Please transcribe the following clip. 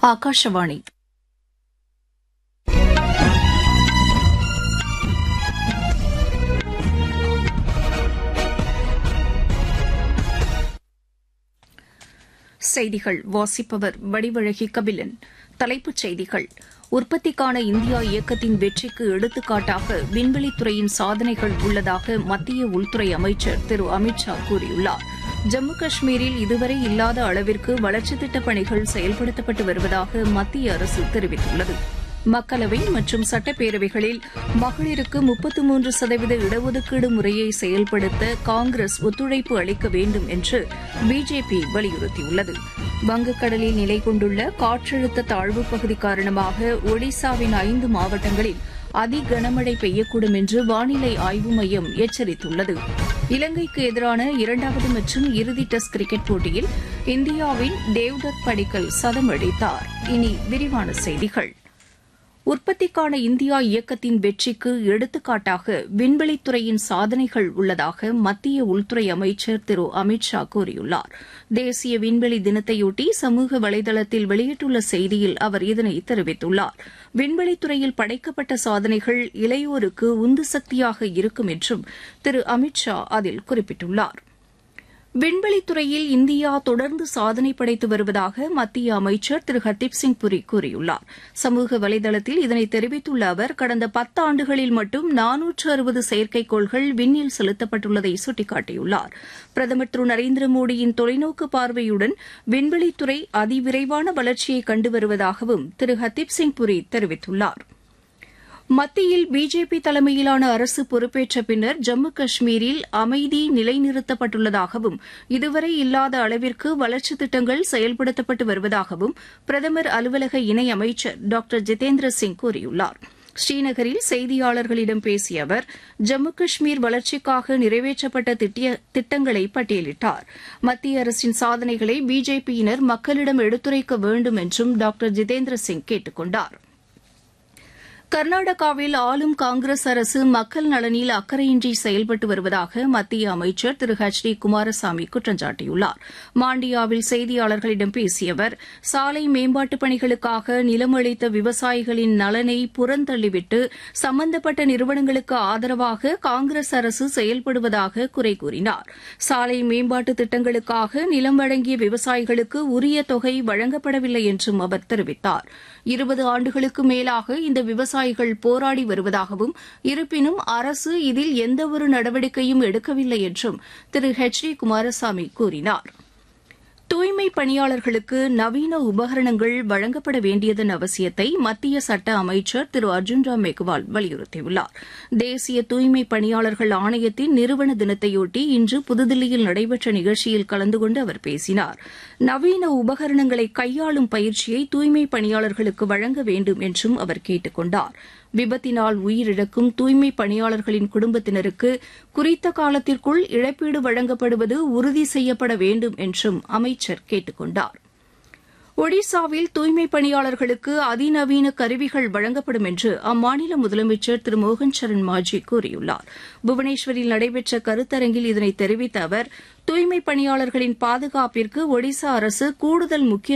ಆಕಾಶವಾಣಿ செய்திகள் வாசிப்பவர் வடிவழகி கபிலன் தலைப்புச் செய்திகள் உற்பத்திக்கான இந்தியா இயக்கத்தின் வெற்றிக்கு எடுத்துக்காட்டாக விண்வெளித்துறையின் சாதனைகள் உள்ளதாக மத்திய உள்துறை அமைச்சர் திரு அமித் ஷா கூறியுள்ளார் ஜம்மு காஷ்மீரில் இதுவரை இல்லாத அளவிற்கு வளர்ச்சித் திட்டப் பணிகள் செயல்படுத்தப்பட்டு வருவதாக மத்திய அரசு தெரிவித்துள்ளது மக்களவை மற்றும் சட்டப்பேரவைகளில் மகளிருக்கு முப்பத்து மூன்று சதவீத இடஒதுக்கீடு முறையை செயல்படுத்த காங்கிரஸ் ஒத்துழைப்பு அளிக்க வேண்டும் என்று பிஜேபி வலியுறுத்தியுள்ளது வங்கக்கடலில் நிலை கொண்டுள்ள காற்றழுத்த தாழ்வுப் பகுதி காரணமாக ஒடிசாவின் ஐந்து மாவட்டங்களில் அதி கனமழை பெய்யக்கூடும் என்று வானிலை ஆய்வு மையம் எச்சரித்துள்ளது இலங்கைக்கு எதிரான இரண்டாவது மற்றும் இறுதி டெஸ்ட் கிரிக்கெட் போட்டியில் இந்தியாவின் தேவ்தத் படிக்கல் சதம் அடித்தார் இனி விரிவான செய்திகள் உற்பத்திக்கான இந்தியா இயக்கத்தின் வெற்றிக்கு எடுத்துக்காட்டாக விண்வெளித்துறையின் சாதனைகள் உள்ளதாக மத்திய உள்துறை அமைச்சர் திரு அமித் ஷா கூறியுள்ளார் தேசிய விண்வெளி தினத்தையொட்டி சமூக வலைதளத்தில் வெளியிட்டுள்ள செய்தியில் அவர் இதனை தெரிவித்துள்ளார் விண்வெளித்துறையில் படைக்கப்பட்ட சாதனைகள் இளையோருக்கு உந்து சக்தியாக இருக்கும் என்றும் திரு அமித் ஷா அதில் குறிப்பிட்டுள்ளாா் விண்வெளித்துறையில் இந்தியா தொடர்ந்து சாதனை படைத்து வருவதாக மத்திய அமைச்சர் திரு ஹர்தீப் சிங் புரி கூறியுள்ளார் சமூக வலைதளத்தில் இதனை தெரிவித்துள்ள அவர் கடந்த பத்தாண்டுகளில் மட்டும் நானூற்று அறுபது செயற்கைக்கோள்கள் விண்ணில் செலுத்தப்பட்டுள்ளதை சுட்டிக்காட்டியுள்ளார் பிரதமர் திரு நரேந்திர மோடியின் தொலைநோக்கு பார்வையுடன் விண்வெளித்துறை அதிவிரைவான வளர்ச்சியை கண்டு வருவதாகவும் திரு ஹர்தீப் சிங் புரி தெரிவித்துள்ளாா் மத்தியில் பிஜேபி தலைமையிலான அரசு பொறுப்பேற்ற பின்னர் ஜம்மு காஷ்மீரில் அமைதி நிலைநிறுத்தப்பட்டுள்ளதாகவும் இதுவரை இல்லாத அளவிற்கு வளர்ச்சித் திட்டங்கள் செயல்படுத்தப்பட்டு வருவதாகவும் பிரதமர் அலுவலக இணையமைச்சர் டாக்டர் ஜிதேந்திர சிங் கூறியுள்ளார் ஸ்ரீநகரில் செய்தியாளர்களிடம் பேசிய அவர் ஜம்மு காஷ்மீர் வளர்ச்சிக்காக நிறைவேற்றப்பட்ட திட்டங்களை பட்டியலிட்டார் மத்திய அரசின் சாதனைகளை பிஜேபியினர் மக்களிடம் எடுத்துரைக்க வேண்டும் என்றும் டாக்டர் ஜிதேந்திர சிங் கேட்டுக் கொண்டாா் கர்நாடகாவில் ஆளும் காங்கிரஸ் அரசு மக்கள் நலனில் அக்கறையின்றி செயல்பட்டு வருவதாக மத்திய அமைச்சர் திரு ஹெச் டி குமாரசாமி குற்றம் சாட்டியுள்ளார் மாண்டியாவில் செய்தியாளர்களிடம் பேசிய அவர் சாலை மேம்பாட்டுப் பணிகளுக்காக நிலம் அளித்த விவசாயிகளின் நலனை புறந்தள்ளிவிட்டு சம்பந்தப்பட்ட நிறுவனங்களுக்கு ஆதரவாக காங்கிரஸ் அரசு செயல்படுவதாக குறை கூறினார் சாலை மேம்பாட்டு திட்டங்களுக்காக நிலம் வழங்கிய விவசாயிகளுக்கு உரிய தொகை வழங்கப்படவில்லை என்றும் அவர் தெரிவித்தார் இருபது ஆண்டுகளுக்கு மேலாக இந்த விவசாய விவசாயிகள் போராடி வருவதாகவும் இருப்பினும் அரசு இதில் எந்தவொரு நடவடிக்கையும் எடுக்கவில்லை என்றும் திரு ஹெச் டி குமாரசாமி கூறினார் தூய்மை பணியாளர்களுக்கு நவீன உபகரணங்கள் வழங்கப்பட வேண்டியதன் அவசியத்தை மத்திய சட்ட அமைச்சர் திரு அர்ஜுன் ராம் மெக்வால் வலியுறுத்தியுள்ளார் தேசிய தூய்மை பணியாளர்கள் ஆணையத்தின் நிறுவன தினத்தையொட்டி இன்று புதுதில்லியில் நடைபெற்ற நிகழ்ச்சியில் கலந்து கொண்டு அவர் பேசினார் நவீன உபகரணங்களை கையாளும் பயிற்சியை தூய்மை பணியாளர்களுக்கு வழங்க வேண்டும் என்றும் அவர் கேட்டுக் கொண்டார் விபத்தினால் உயிரிழக்கும் தூய்மை பணியாளர்களின் குடும்பத்தினருக்கு குறித்த காலத்திற்குள் இழப்பீடு வழங்கப்படுவது உறுதி செய்யப்பட வேண்டும் என்றும் அமைச்சர் கேட்டுக் கொண்டார் ஒடிசாவில் தூய்மை பணியாளர்களுக்கு அதிநவீன கருவிகள் வழங்கப்படும் என்று அம்மாநில முதலமைச்சர் திரு மோகன் சரண் மாஜி கூறியுள்ளார் புவனேஸ்வரில் நடைபெற்ற கருத்தரங்கில் இதனை தெரிவித்த அவர் தூய்மை பணியாளர்களின் பாதுகாப்பிற்கு ஒடிசா அரசு கூடுதல் முக்கிய